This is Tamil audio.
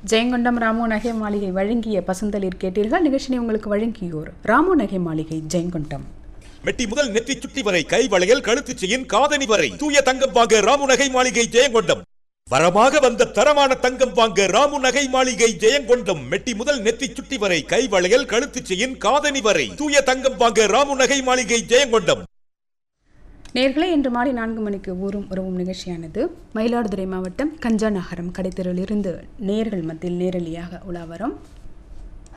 ஜெயங்கொண்டம் ராமு நகை மாளிகை வழங்கிய பசுந்தளிர் கேட்டீர்கள் நிகழ்ச்சியை உங்களுக்கு வழங்கியோர் ராமு நகை மாளிகை ஜெயங்கொண்டம் மெட்டி முதல் நெற்றி சுட்டி வரை கை வளையல் கழுத்து செயின் காதணி வரை தூய தங்கம் வாங்க ராமு நகை மாளிகை ஜெயங்கொண்டம் வரமாக வந்த தரமான தங்கம் வாங்க ராமு நகை மாளிகை ஜெயங்கொண்டம் மெட்டி முதல் நெற்றி சுட்டி வரை கை வளையல் கழுத்து செயின் காதணி வரை தூய தங்கம் வாங்க ராமு நகை மாளிகை ஜெயங்கொண்டம் நேர்களே இன்று மாலை நான்கு மணிக்கு ஊரும் உறவும் நிகழ்ச்சியானது மயிலாடுதுறை மாவட்டம் கஞ்சா நகரம் கடைத்தெருவிலிருந்து நேர்கள் மத்தியில் நேரலியாக உலா வரும்